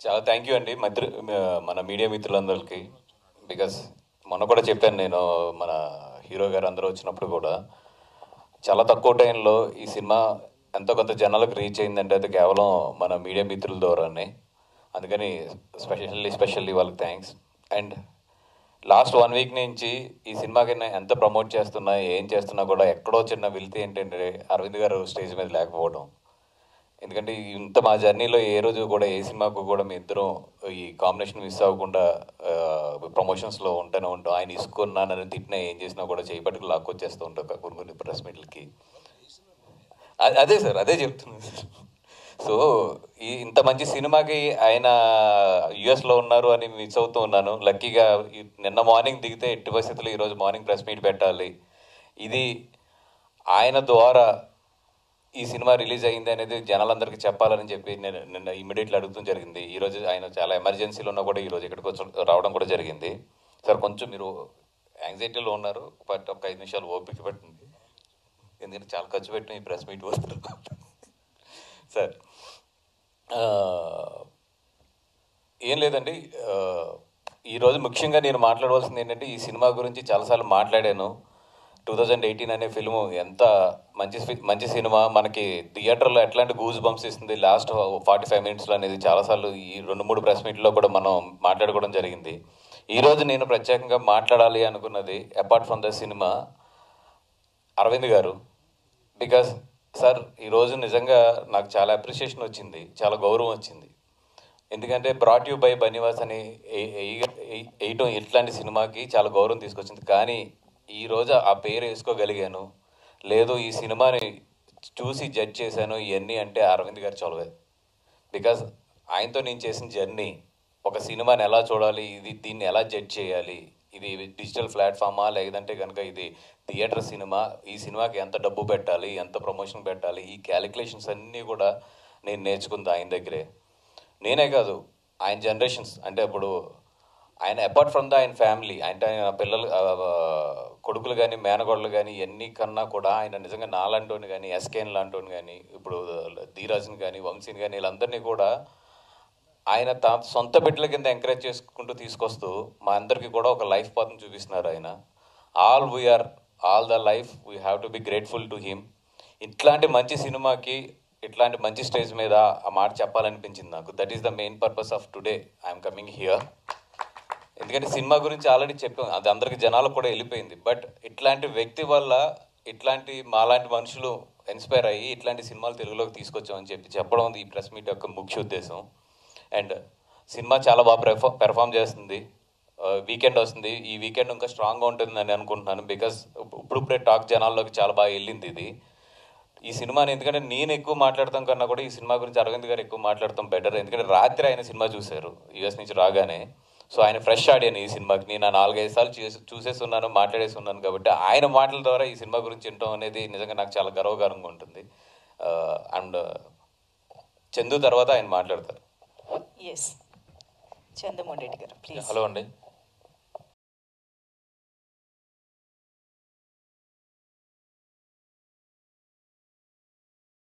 చాలా thank you అండి మిత్రు మన మీడియా మిత్రులందరికీ బికాస్ మొన్న కూడా చెప్పాను నేను మన హీరో గారు అందరూ వచ్చినప్పుడు కూడా చాలా తక్కువ టైంలో ఈ సినిమా ఎంతో కొంత జనాలకు రీచ్ అయిందంటే అది కేవలం మన మీడియా మిత్రుల ద్వారానే అందుకని స్పెషల్లీ స్పెషల్లీ వాళ్ళకి thanks and last one week నుంచి ఈ సినిమాకి నేను ఎంత ప్రమోట్ చేస్తున్నా ఏం చేస్తున్నా కూడా ఎక్కడో చిన్న వెళ్తే ఏంటంటే అరవింద్ గారు స్టేజ్ మీద లేకపోవడం ఎందుకంటే ఇంత మా జర్నీలో ఏ రోజు కూడా ఏ సినిమాకు కూడా మీ ఇద్దరం ఈ కాంబినేషన్ మిస్ అవ్వకుండా ప్రమోషన్స్లో ఉంటూనే ఉంటాం ఆయన ఇసుకున్నా నన్ను తిట్టినా ఏం చేసినా కూడా చేయబట్టుకు లాక్కొచ్చేస్తూ ఉంటాం కొన్ని కొన్ని ప్రెస్ మీట్లకి అ- అదే సార్ అదే చెప్తున్నాను సార్ సో ఈ ఇంత మంచి సినిమాకి ఆయన యుఎస్లో ఉన్నారు అని మిస్ అవుతూ ఉన్నాను లక్కీగా ఈ- నిన్న మార్నింగ్ దిగితే ఎట్టి పరిస్థితుల్లో ఈరోజు మార్నింగ్ ప్రెస్ మీట్ పెట్టాలి ఇది ఆయన ద్వారా ఈ సినిమా రిలీజ్ అయింది అనేది జనాలందరికీ చెప్పాలని చెప్పి నేను నిన్న ఇమీడియట్లీ అడుగుతూ జరిగింది ఈరోజు ఆయన చాలా ఎమర్జెన్సీలో ఉన్నా కూడా ఈరోజు ఇక్కడికి వచ్చి రావడం కూడా జరిగింది సార్ కొంచెం మీరు యాంగ్జైటీలో ఉన్నారు బట్ ఒక ఐదు నిమిషాలు ఓపిక పట్టింది ఎందుకంటే చాలా ఖర్చు పెట్టిన ఈ ప్రెస్ మీట్ వస్తారు సార్ ఆ, ఏం లేదండి ఆ, ఈరోజు ముఖ్యంగా నేను మాట్లాడవలసింది ఏంటంటే ఈ సినిమా గురించి చాలాసార్లు మాట్లాడాను టూ థౌజండ్ ఎయిటీన్ అనే ఫిల్మ్ ఎంత మంచి ఫి- మంచి సినిమా మనకి థియేటర్లో ఎట్లాంటి గూజ్ బంప్స్ ఇస్తుంది లాస్ట్ ఫార్టీ ఫైవ్ మినిట్స్లో అనేది చాలాసార్లు ఈ రెండు మూడు ప్రెస్ మీట్లో కూడా మనం మాట్లాడుకోవడం జరిగింది ఈరోజు నేను ప్రత్యేకంగా మాట్లాడాలి అనుకున్నది అపార్ట్ ఫ్రమ్ ద సినిమా అరవింద్ గారు బికాస్ సార్ ఈరోజు నిజంగా నాకు చాలా అప్రిషియేషన్ వచ్చింది చాలా గౌరవం వచ్చింది ఎందుకంటే బ్రాట్ యూ బై బనివాస్ అని ఏ- ఏ- ఏ- వేయటం ఇట్లాంటి సినిమాకి చాలా గౌరవం తీసుకొచ్చింది కానీ ఈ రోజు ఆ పేరు వేసుకోగలిగాను లేదు ఈ సినిమాని చూసి జడ్జ్ చేశాను ఇవన్నీ అంటే అరవింద్ గారు చొలవే బికాస్ ఆయనతో నేను చేసిన జర్నీ ఒక సినిమాని ఎలా చూడాలి ఇది దీన్ని ఎలా జడ్జ్ చేయాలి ఇది డిజిటల్ ప్లాట్ఫామా లేదంటే కనుక ఇది థియేటర్ సినిమా ఈ సినిమాకి ఎంత డబ్బు పెట్టాలి ఎంత ప్రమోషన్ పెట్టాలి ఈ క్యాలిక్యులేషన్స్ అన్నీ కూడా నేను నేర్చుకుంది ఆయన దగ్గరే నేనే కాదు ఆయన జనరేషన్స్ అంటే ఇప్పుడు ఆయన అపార్ట్ ఫ్రమ్ ద ఆయన ఫ్యామిలీ అంటే ఆయన పిల్లలు ఆ, ఆ, కొడుకులు కానీ మేనగోడలు కానీ ఎన్ని కన్నా కూడా ఆయన నిజంగా నాలాంటోని కానీ ఎస్కేన్ లాంటోని కానీ ఇప్పుడు ధీరాజ్ని కానీ వంశీని కానీ వీళ్ళందరినీ కూడా ఆయన తా సొంత బిడ్డల కింద ఎంకరేజ్ చేసుకుంటూ తీసుకొస్తూ మా అందరికీ కూడా ఒక లైఫ్ పాత్ని చూపిస్తున్నారు ఆయన all we are all the life we have to be grateful to him ఇట్లాంటి మంచి సినిమాకి ఇట్లాంటి మంచి స్టేజ్ మీద ఆ మాట చెప్పాలనిపించింది నాకు that is the main purpose of today I'm coming here ఎందుకంటే సినిమా గురించి ఆల్రెడీ చెప్పాం అది అందరికి జనాలకు కూడా వెళ్ళిపోయింది బట్ ఇట్లాంటి వ్యక్తి వల్ల ఇట్లాంటి మాలాంటి మనుషులు ఇన్స్పైర్ అయ్యి ఇట్లాంటి సినిమాలు తెలుగులోకి తీసుకొచ్చామని చెప్పి చెప్పడం ఈ ప్రెస్ మీట్ యొక్క ముఖ్య ఉద్దేశం అండ్ సినిమా చాలా బాగా పెర్ఫా పెర్ఫామ్ చేస్తుంది వీకెండ్ వస్తుంది ఈ వీకెండ్ ఇంకా స్ట్రాంగ్గా ఉంటుందని అనుకుంటున్నాను బికాస్ ఇప్పుడిప్పుడే టాక్ జనాల్లోకి చాలా బాగా వెళ్ళింది ఇది ఈ సినిమాని ఎందుకంటే నేను ఎక్కువ మాట్లాడతాం కన్నా కూడా ఈ సినిమా గురించి అరవింద్ గారు ఎక్కువ మాట్లాడతాం బెటర్ ఎందుకంటే రాత్రి ఆయన సినిమా చూశారు యూఎస్ నుంచి రాగానే సో ఆయన ఫ్రెష్ ఆడియన్ ఈ సినిమాకి నేను ఆ నాలుగైదు సార్లు చూసి చూసేసి ఉన్నాను మాట్లాడేసి ఉన్నాను కాబట్టి ఆయన మాటల ద్వారా ఈ సినిమా గురించి వినటం అనేది నిజంగా నాకు చాలా గర్వకారంగా ఉంటుంది అండ్ చందు తర్వాత ఆయన మాట్లాడతారు ఎస్ చంద్రమోహన్ రెడ్డి గారు ప్లీజ్ హలో అండి